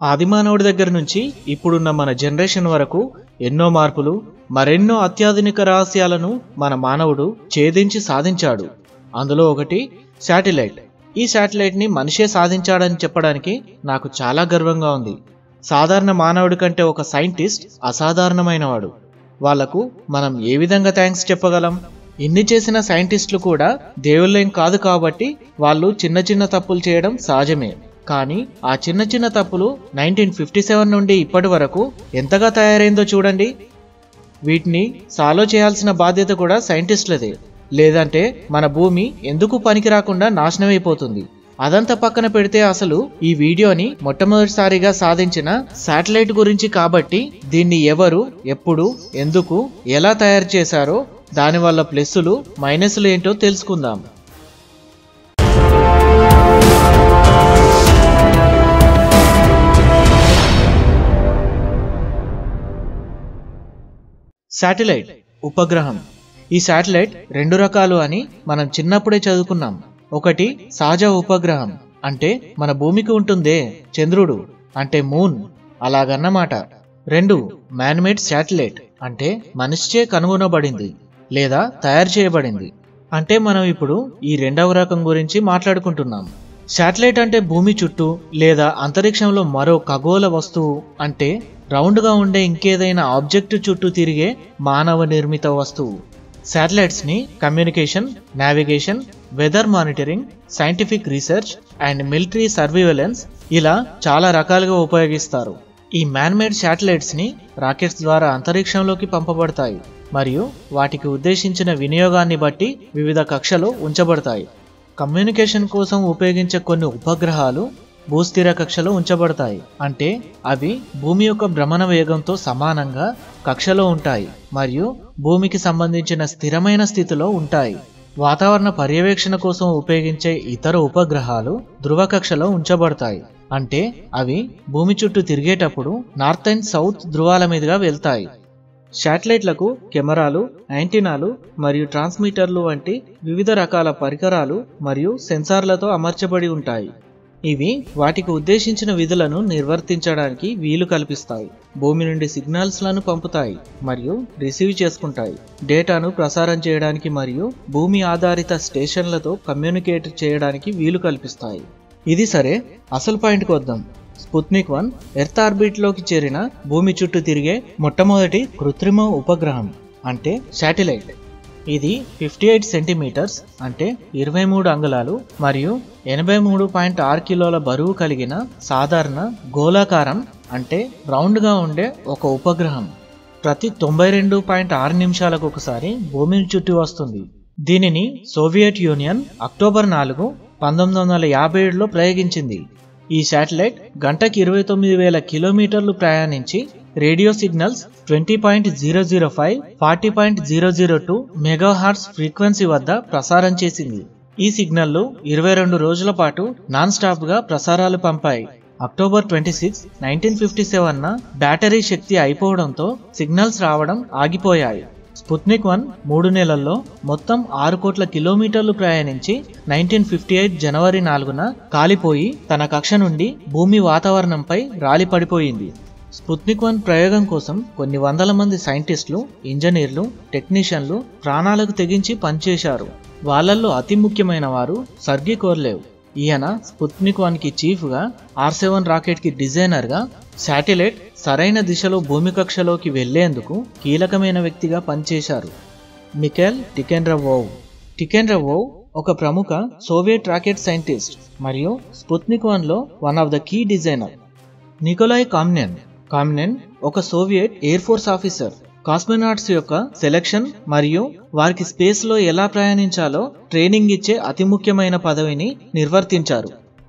ఆదిమానవుడి దగ్గర నుంచి ఇప్పుడున్న మన జనరేషన్ వరకు ఎన్నో మార్పులు మరెన్నో అత్యాధునిక రహస్యాలను మన మానవుడు ఛేదించి సాధించాడు అందులో ఒకటి శాటిలైట్ ఈ శాటిలైట్ని మనిషే సాధించాడని చెప్పడానికి నాకు చాలా గర్వంగా ఉంది సాధారణ మానవుడి కంటే ఒక సైంటిస్ట్ అసాధారణమైనవాడు వాళ్లకు మనం ఏ విధంగా థ్యాంక్స్ చెప్పగలం ఇన్ని చేసిన సైంటిస్టులు కూడా దేవుళ్ళేం కాదు కాబట్టి వాళ్ళు చిన్న చిన్న తప్పులు చేయడం సహజమే కానీ ఆ చిన్న చిన్న తప్పులు నైన్టీన్ ఫిఫ్టీ సెవెన్ నుండి ఇప్పటి వరకు ఎంతగా తయారైందో చూడండి వీటిని సాల్వ్ చేయాల్సిన బాధ్యత కూడా సైంటిస్టులదే లేదంటే మన భూమి ఎందుకు పనికి రాకుండా నాశనమైపోతుంది అదంతా పక్కన పెడితే అసలు ఈ వీడియోని మొట్టమొదటిసారిగా సాధించిన శాటిలైట్ గురించి కాబట్టి దీన్ని ఎవరు ఎప్పుడు ఎందుకు ఎలా తయారు చేశారో దానివల్ల ప్లస్సులు మైనస్లు ఏంటో తెలుసుకుందాం శాటిలైట్ ఉపగ్రహం ఈ శాటిలైట్ రెండు రకాలు అని మనం చిన్నప్పుడే చదువుకున్నాం ఒకటి సహజ ఉపగ్రహం అంటే మన భూమికి ఉంటుందే చంద్రుడు అంటే మూన్ అలాగన్నమాట రెండు మ్యాన్మేడ్ శాటిలైట్ అంటే మనిషిచే కనుగొనబడింది లేదా తయారు చేయబడింది అంటే మనం ఇప్పుడు ఈ రెండవ రకం గురించి మాట్లాడుకుంటున్నాం శాటిలైట్ అంటే భూమి చుట్టూ లేదా అంతరిక్షంలో మరో ఖగోళ వస్తువు అంటే రౌండ్గా ఉండే ఇంకేదైనా ఆబ్జెక్ట్ చుట్టూ తిరిగే మానవ నిర్మిత వస్తువు శాటిలైట్స్ని communication navigation weather monitoring scientific research and military surveillance ఇలా చాలా రకాలుగా ఉపయోగిస్తారు ఈ మ్యాన్మేడ్ శాటిలైట్స్ని రాకెట్స్ ద్వారా అంతరిక్షంలోకి పంపబడతాయి మరియు వాటికి ఉద్దేశించిన వినియోగాన్ని బట్టి వివిధ కక్షలో ఉంచబడతాయి కమ్యూనికేషన్ కోసం ఉపయోగించే కొన్ని ఉపగ్రహాలు భూస్థిర కక్షలో ఉంచబడతాయి అంటే అవి భూమి యొక్క భ్రమణ వేగంతో సమానంగా కక్షలో ఉంటాయి మరియు భూమికి సంబంధించిన స్థిరమైన స్థితిలో ఉంటాయి వాతావరణ పర్యవేక్షణ కోసం ఉపయోగించే ఇతర ఉపగ్రహాలు ధృవ కక్షలో ఉంచబడతాయి అంటే అవి భూమి చుట్టూ తిరిగేటప్పుడు నార్త్ అండ్ సౌత్ ధృవాల మీదుగా వెళ్తాయి శాటిలైట్లకు కెమెరాలు యాంటీనాలు మరియు ట్రాన్స్మిటర్లు వంటి వివిధ రకాల పరికరాలు మరియు సెన్సార్లతో అమర్చబడి ఉంటాయి ఇవి వాటికి ఉద్దేశించిన విధులను నిర్వర్తించడానికి వీలు కల్పిస్తాయి భూమి నుండి సిగ్నల్స్లను పంపుతాయి మరియు రిసీవ్ చేసుకుంటాయి డేటాను ప్రసారం చేయడానికి మరియు భూమి ఆధారిత స్టేషన్లతో కమ్యూనికేట్ చేయడానికి వీలు కల్పిస్తాయి ఇది సరే అసలు పాయింట్కి వద్దాం స్పుత్నిక్ వన్ ఎర్త్ ఆర్బిట్లోకి చేరిన భూమి చుట్టూ తిరిగే మొట్టమొదటి కృత్రిమ ఉపగ్రహం అంటే శాటిలైట్ ఇది ఫిఫ్టీ ఎయిట్ సెంటీమీటర్స్ అంటే ఇరవై మూడు అంగుళాలు మరియు ఎనభై మూడు పాయింట్ ఆరు కిలోల బరువు కలిగిన సాధారణ గోళాకారం అంటే రౌండ్గా ఉండే ఒక ఉపగ్రహం ప్రతి తొంభై రెండు పాయింట్ ఆరు నిమిషాలకు ఒకసారి భూమిని చుట్టి వస్తుంది దీనిని సోవియట్ యూనియన్ అక్టోబర్ నాలుగు పంతొమ్మిది వందల యాభై ఏడులో ప్రయోగించింది ఈ శాటిలైట్ గంటకి ఇరవై తొమ్మిది వేల కిలోమీటర్లు ప్రయాణించి radio signals twenty point zero zero five forty point zero zero two megahertz frequency వద్ద ప్రసారం చేసింది ఈ సిగ్నల్లు ఇరవై రెండు రోజుల పాటు నాన్ స్టాప్ గా ప్రసారాలు పంపాయి October twenty six nineteen fifty seven battery శక్తి అయిపోవడంతో సిగ్నల్స్ రావడం ఆగిపోయాయి స్పుత్నిక్ వన్ మూడు నెలల్లో మొత్తం ఆరు కోట్ల కిలోమీటర్లు ప్రయాణించి నైన్టీన్ ఫిఫ్టీ ఎయిట్ జనవరి నాలుగున కాలిపోయి తన కక్ష నుండి భూమి వాతావరణంపై రాలి పడిపోయింది స్పుత్నిక్ వన్ ప్రయోగం కోసం కొన్ని వందల మంది సైంటిస్టులు ఇంజనీర్లు టెక్నీషియన్లు ప్రాణాలకు తెగించి పనిచేశారు వాళ్ళల్లో అతి ముఖ్యమైన వారు సర్గి కోర్లేవ్ ఈయన స్పుత్నిక్ వన్కి చీఫ్గా ఆర్ సెవెన్ రాకెట్కి డిజైనర్గా శాటిలైట్ సరైన దిశలో భూమి కక్షలోకి వెళ్లేందుకు కీలకమైన వ్యక్తిగా పనిచేశారు మికెల్ టికెన్రవోవ్ టికెన్రవోవ్ ఒక ప్రముఖ సోవియట్ రాకెట్ సైంటిస్ట్ మరియు స్పుత్నిక్ వన్లో one of the key designer Nikolai Kamanin Kamanin ఒక Soviet air force officer cosmonauts యొక్క సెలెక్షన్ మరియు వారికి స్పేస్లో ఎలా ప్రయాణించాలో ట్రైనింగ్ ఇచ్చే అతి ముఖ్యమైన పదవిని నిర్వర్తించారు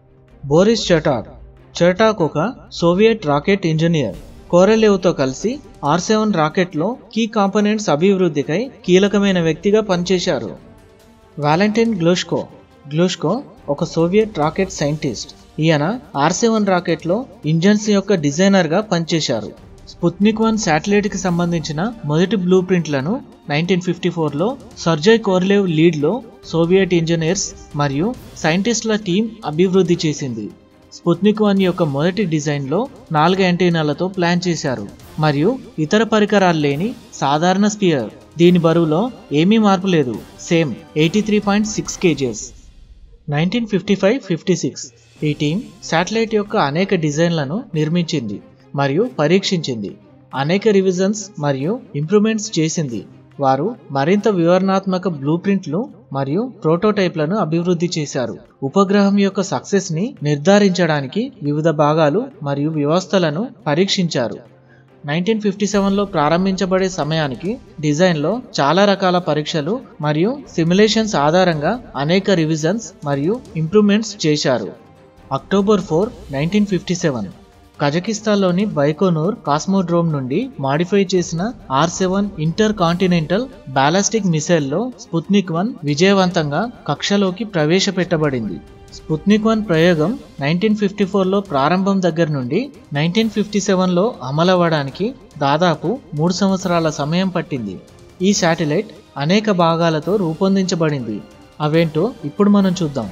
బోరిస్ చటాక్ చటాక్ ఒక సోవియట్ రాకెట్ ఇంజనీర్ కోరెలేవ్తో కలిసి ఆర్ సెవెన్ రాకెట్లో కీ కాంపోనెంట్స్ అభివృద్ధికై కీలకమైన వ్యక్తిగా పనిచేశారు వాలంటైన్ గ్లోష్కో గ్లోష్కో ఒక సోవియట్ రాకెట్ సైంటిస్ట్ ఈయన ఆర్ సెవెన్ రాకెట్లో ఇంజన్స్ యొక్క డిజైనర్గా పనిచేశారు స్పుత్నిక్ వన్ శాటిలైట్కి సంబంధించిన మొదటి బ్లూ ప్రింట్లను నైన్టీన్ ఫిఫ్టీ ఫోర్లో సర్జయ్ కోర్లేవ్ లీడ్లో సోవియట్ ఇంజనీర్స్ మరియు సైంటిస్టుల టీం అభివృద్ధి చేసింది స్పుత్నిక్ వన్ యొక్క మొదటి డిజైన్లో నాలుగు యాంటీనాలతో ప్లాన్ చేశారు మరియు ఇతర పరికరాలు లేని సాధారణ స్పియర్ దీని బరువులో ఏమీ మార్పు లేదు same eighty three point six kgs nineteen fifty five fifty six ఈ టీం శాటిలైట్ యొక్క అనేక డిజైన్లను నిర్మించింది మరియు పరీక్షించింది అనేక రివిజన్స్ మరియు ఇంప్రూవ్మెంట్స్ చేసింది వారు మరింత వివరణాత్మక బ్లూ ప్రింట్లు మరియు ప్రోటోటైప్లను అభివృద్ధి చేశారు ఉపగ్రహం యొక్క సక్సెస్ ని నిర్ధారించడానికి వివిధ భాగాలు మరియు వ్యవస్థలను పరీక్షించారు నైన్టీన్ ఫిఫ్టీ సెవెన్లో ప్రారంభించబడే సమయానికి డిజైన్లో చాలా రకాల పరీక్షలు మరియు సిమ్యులేషన్స్ ఆధారంగా అనేక రివిజన్స్ మరియు ఇంప్రూవ్మెంట్స్ చేశారు October four nineteen fifty seven కజకిస్తాన్లోని బైకోనూర్ కాస్మోడ్రోమ్ నుండి మాడిఫై చేసిన R seven intercontinental ballistic మిసైల్లో స్పుత్నిక్ వన్ విజయవంతంగా కక్షలోకి ప్రవేశపెట్టబడింది స్పుత్నిక్ వన్ ప్రయోగం నైన్టీన్ ఫిఫ్టీ ఫోర్లో ప్రారంభం దగ్గర నుండి నైన్టీన్ ఫిఫ్టీ సెవెన్లో అమలవ్వడానికి దాదాపు మూడు సంవత్సరాల సమయం పట్టింది ఈ శాటిలైట్ అనేక భాగాలతో రూపొందించబడింది అవేంటో ఇప్పుడు మనం చూద్దాం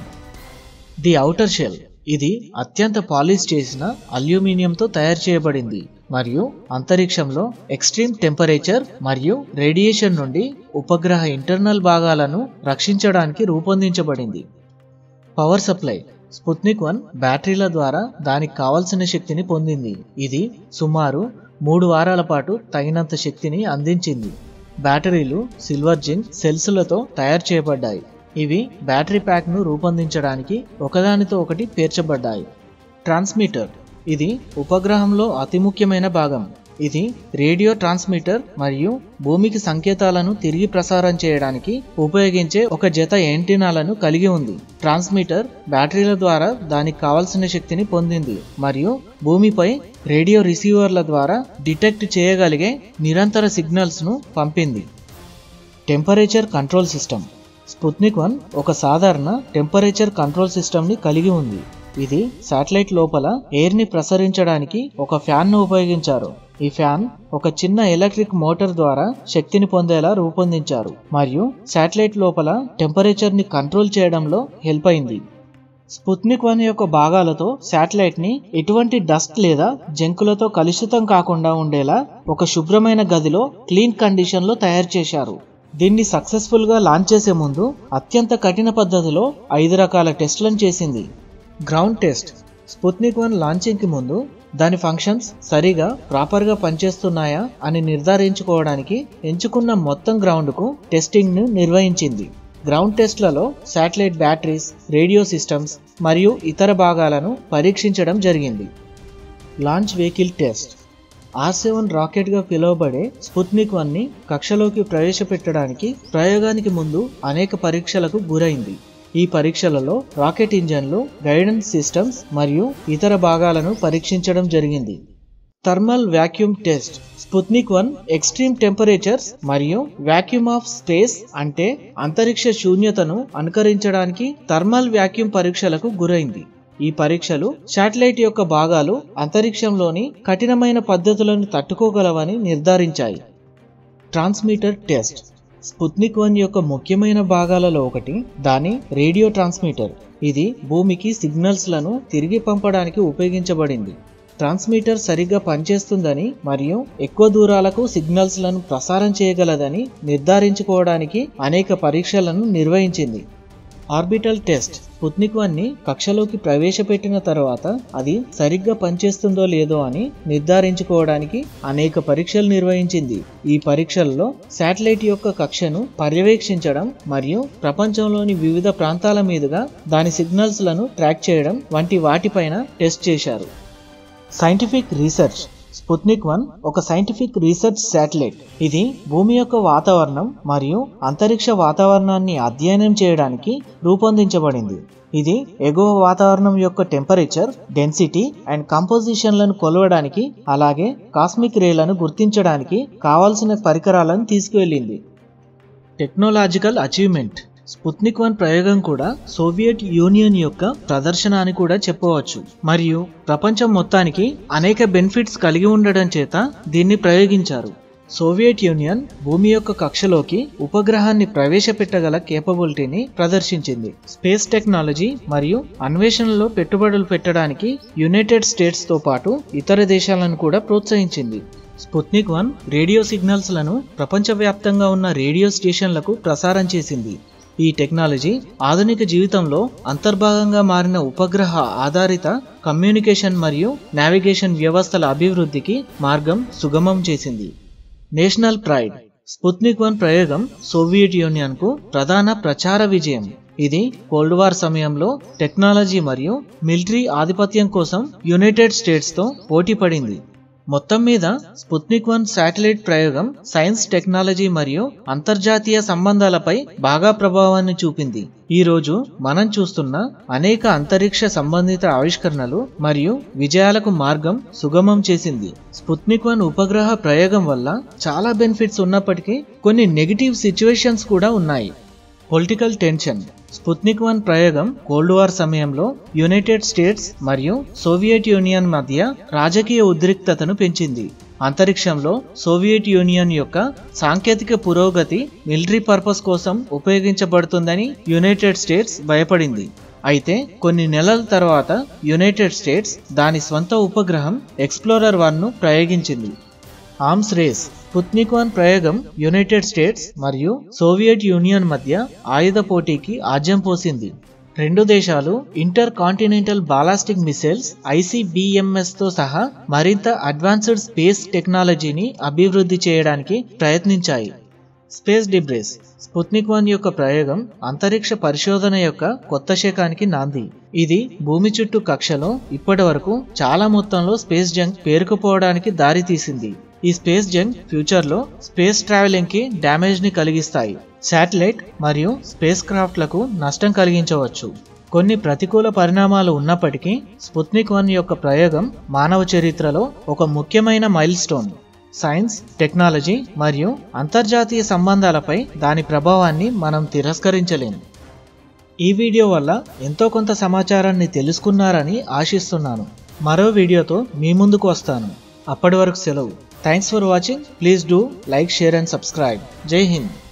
ది ఔటర్ షెల్ ఇది అత్యంత పాలిష్ చేసిన అల్యూమినియంతో తయారు చేయబడింది మరియు అంతరిక్షంలో ఎక్స్ట్రీమ్ టెంపరేచర్ మరియు రేడియేషన్ నుండి ఉపగ్రహ ఇంటర్నల్ భాగాలను రక్షించడానికి రూపొందించబడింది పవర్ సప్లై స్పుత్నిక్ వన్ బ్యాటరీల ద్వారా దానికి కావలసిన శక్తిని పొందింది ఇది సుమారు మూడు వారాల పాటు తగినంత శక్తిని అందించింది బ్యాటరీలు సిల్వర్ జింక్ సెల్స్లతో తయారు చేయబడ్డాయి ఇవి బ్యాటరీ ప్యాక్ను రూపొందించడానికి ఒకదానితో ఒకటి పేర్చబడ్డాయి ట్రాన్స్మిటర్ ఇది ఉపగ్రహంలో అతి ముఖ్యమైన భాగం ఇది రేడియో ట్రాన్స్మిటర్ మరియు భూమికి సంకేతాలను తిరిగి ప్రసారం చేయడానికి ఉపయోగించే ఒక జత యాంటీనాలను కలిగి ఉంది ట్రాన్స్మిటర్ బ్యాటరీల ద్వారా దానికి కావలసిన శక్తిని పొందింది మరియు భూమిపై రేడియో రిసీవర్ల ద్వారా డిటెక్ట్ చేయగలిగే నిరంతర సిగ్నల్స్ను పంపింది temperature control system Sputnik one ఒక సాధారణ టెంపరేచర్ కంట్రోల్ సిస్టమ్ని కలిగి ఉంది ఇది శాటిలైట్ లోపల ఎయిర్ని ప్రసరించడానికి ఒక ఫ్యాన్ను ఉపయోగించారు ఈ ఫ్యాన్ ఒక చిన్న ఎలక్ట్రిక్ మోటార్ ద్వారా శక్తిని పొందేలా రూపొందించారు మరియు శాటిలైట్ లోపల టెంపరేచర్ని కంట్రోల్ చేయడంలో హెల్ప్ అయింది స్పుత్నిక్ వన్ యొక్క భాగాలతో శాటిలైట్ ని ఎటువంటి డస్ట్ లేదా జంకులతో కలుషితం కాకుండా ఉండేలా ఒక శుభ్రమైన గదిలో క్లీన్ కండిషన్ లో తయారు చేశారు దీన్ని సక్సెస్ఫుల్ గా లాంచ్ చేసే ముందు అత్యంత కఠిన పద్ధతిలో ఐదు రకాల టెస్టులను చేసింది ground test Sputnik one launching కి ముందు దాని ఫంక్షన్స్ సరిగా ప్రాపర్గా పనిచేస్తున్నాయా అని నిర్ధారించుకోవడానికి ఎంచుకున్న మొత్తం గ్రౌండ్కు టెస్టింగ్ను నిర్వహించింది గ్రౌండ్ టెస్ట్లలో శాటిలైట్ బ్యాటరీస్ రేడియో సిస్టమ్స్ మరియు ఇతర భాగాలను పరీక్షించడం జరిగింది launch vehicle test R seven రాకెట్గా పిలువబడే స్పుత్నిక్ వన్ని కక్షలోకి ప్రవేశపెట్టడానికి ప్రయోగానికి ముందు అనేక పరీక్షలకు గురైంది ఈ పరీక్షలలో రాకెట్ ఇంజన్లు గైడెన్స్ సిస్టమ్స్ మరియు ఇతర భాగాలను పరీక్షించడం జరిగింది thermal vacuum test Sputnik one extreme temperatures మరియు వాక్యూమ్ ఆఫ్ స్పేస్ అంటే అంతరిక్ష శూన్యతను అనుకరించడానికి థర్మల్ వాక్యూమ్ పరీక్షలకు గురైంది ఈ పరీక్షలు శాటిలైట్ యొక్క భాగాలు అంతరిక్షంలోని కఠినమైన పద్ధతులను తట్టుకోగలవని నిర్ధారించాయి ట్రాన్స్మిటర్ టెస్ట్ స్పుత్నిక్ వన్ యొక్క ముఖ్యమైన భాగాలలో ఒకటి దాని రేడియో ట్రాన్స్మిటర్ ఇది భూమికి సిగ్నల్స్లను తిరిగి పంపడానికి ఉపయోగించబడింది ట్రాన్స్మిటర్ సరిగ్గా పనిచేస్తుందని మరియు ఎక్కువ దూరాలకు సిగ్నల్స్లను ప్రసారం చేయగలదని నిర్ధారించుకోవడానికి అనేక పరీక్షలను నిర్వహించింది ఆర్బిటల్ టెస్ట్ స్పుత్నిక్ వన్ని కక్షలోకి ప్రవేశపెట్టిన తర్వాత అది సరిగ్గా పనిచేస్తుందో లేదో అని నిర్ధారించుకోవడానికి అనేక పరీక్షలు నిర్వహించింది ఈ పరీక్షల్లో శాటిలైట్ యొక్క కక్షను పర్యవేక్షించడం మరియు ప్రపంచంలోని వివిధ ప్రాంతాల మీదుగా దాని సిగ్నల్స్లను ట్రాక్ చేయడం వంటి వాటిపైన టెస్ట్ చేశారు సైంటిఫిక్ రీసెర్చ్ స్పుత్నిక్ వన్ ఒక సైంటిఫిక్ రీసెర్చ్ శాటిలైట్ ఇది భూమి యొక్క వాతావరణం మరియు అంతరిక్ష వాతావరణాన్ని అధ్యయనం చేయడానికి రూపొందించబడింది ఇది ఎగువ వాతావరణం యొక్క టెంపరేచర్ డెన్సిటీ అండ్ కంపోజిషన్లను కొలవడానికి అలాగే కాస్మిక్ రేలను గుర్తించడానికి కావాల్సిన పరికరాలను తీసుకువెళ్ళింది టెక్నాలజికల్ అచీవ్మెంట్ స్పుత్నిక్ వన్ ప్రయోగం కూడా సోవియట్ యూనియన్ యొక్క ప్రదర్శన అని కూడా చెప్పవచ్చు మరియు ప్రపంచం మొత్తానికి అనేక బెనిఫిట్స్ కలిగి ఉండడం చేత దీన్ని ప్రయోగించారు సోవియట్ యూనియన్ భూమి యొక్క కక్షలోకి ఉపగ్రహాన్ని ప్రవేశపెట్టగల కేపబిలిటీని ప్రదర్శించింది స్పేస్ టెక్నాలజీ మరియు అన్వేషణలో పెట్టుబడులు పెట్టడానికి యునైటెడ్ స్టేట్స్ తో పాటు ఇతర దేశాలను కూడా ప్రోత్సహించింది స్పుత్నిక్ వన్ రేడియో సిగ్నల్స్ లను ప్రపంచవ్యాప్తంగా ఉన్న రేడియో స్టేషన్లకు ప్రసారం చేసింది ఈ టెక్నాలజీ ఆధునిక జీవితంలో అంతర్భాగంగా మారిన ఉపగ్రహ ఆధారిత కమ్యూనికేషన్ మరియు నావిగేషన్ వ్యవస్థల అభివృద్ధికి మార్గం సుగమం చేసింది నేషనల్ ప్రైడ్ స్పుత్నిక్ వన్ ప్రయోగం సోవియట్ యూనియన్కు ప్రధాన ప్రచార విజయం ఇది కోల్డ్ వార్ సమయంలో టెక్నాలజీ మరియు మిలిటరీ ఆధిపత్యం కోసం యునైటెడ్ స్టేట్స్తో పోటీ పడింది మొత్తం మీద స్పుత్నిక్ వన్ శాటిలైట్ ప్రయోగం సైన్స్ టెక్నాలజీ మరియు అంతర్జాతీయ సంబంధాలపై బాగా ప్రభావాన్ని చూపింది ఈ రోజు మనం చూస్తున్న అనేక అంతరిక్ష సంబంధిత ఆవిష్కరణలు మరియు విజయాలకు మార్గం సుగమం చేసింది స్పుత్నిక్ వన్ ఉపగ్రహ ప్రయోగం వల్ల చాలా బెనిఫిట్స్ ఉన్నప్పటికీ కొన్ని నెగిటివ్ సిచ్యువేషన్స్ కూడా ఉన్నాయి పొలిటికల్ టెన్షన్ స్పుత్నిక్ వన్ ప్రయోగం కోల్డ్ వార్ సమయంలో యునైటెడ్ స్టేట్స్ మరియు సోవియట్ యూనియన్ మధ్య రాజకీయ ఉద్రిక్తతను పెంచింది అంతరిక్షంలో సోవియట్ యూనియన్ యొక్క సాంకేతిక పురోగతి మిలిటరీ పర్పస్ కోసం ఉపయోగించబడుతుందని యునైటెడ్ స్టేట్స్ భయపడింది అయితే కొన్ని నెలల తర్వాత యునైటెడ్ స్టేట్స్ దాని స్వంత ఉపగ్రహం ఎక్స్ప్లోరర్ వన్ ను ప్రయోగించింది ఆర్మ్స్ రేస్ స్పుత్నిక్ వన్ ప్రయోగం యునైటెడ్ స్టేట్స్ మరియు సోవియట్ యూనియన్ మధ్య ఆయుధ పోటీకి ఆజ్యం పోసింది రెండు దేశాలు intercontinental ballistic missiles ICBMs తో సహా మరింత అడ్వాన్స్డ్ స్పేస్ టెక్నాలజీని అభివృద్ధి చేయడానికి ప్రయత్నించాయి స్పేస్ డిబ్రేస్ స్పుత్నిక్ వన్ యొక్క ప్రయోగం అంతరిక్ష పరిశోధన యొక్క కొత్త శకానికి నాంది ఇది భూమి చుట్టూ కక్షలో ఇప్పటి వరకు చాలా మొత్తంలో స్పేస్ జంక్ పేరుకుపోవడానికి దారి తీసింది ఈ స్పేస్ జంక్ ఫ్యూచర్లో స్పేస్ ట్రావెలింగ్ కి డ్యామేజ్ ని కలిగిస్తాయి శాటిలైట్ మరియు స్పేస్ క్రాఫ్ట్లకు నష్టం కలిగించవచ్చు కొన్ని ప్రతికూల పరిణామాలు ఉన్నప్పటికీ స్పుత్నిక్ వన్ యొక్క ప్రయోగం మానవ చరిత్రలో ఒక ముఖ్యమైన మైల్ స్టోన్ సైన్స్ టెక్నాలజీ మరియు అంతర్జాతీయ సంబంధాలపై దాని ప్రభావాన్ని మనం తిరస్కరించలేం ఈ వీడియో వల్ల ఎంతో కొంత సమాచారాన్ని తెలుసుకున్నారని ఆశిస్తున్నాను మరో వీడియోతో మీ ముందుకు వస్తాను అప్పటి వరకు సెలవు thanks for watching please do like share and subscribe Jai Hind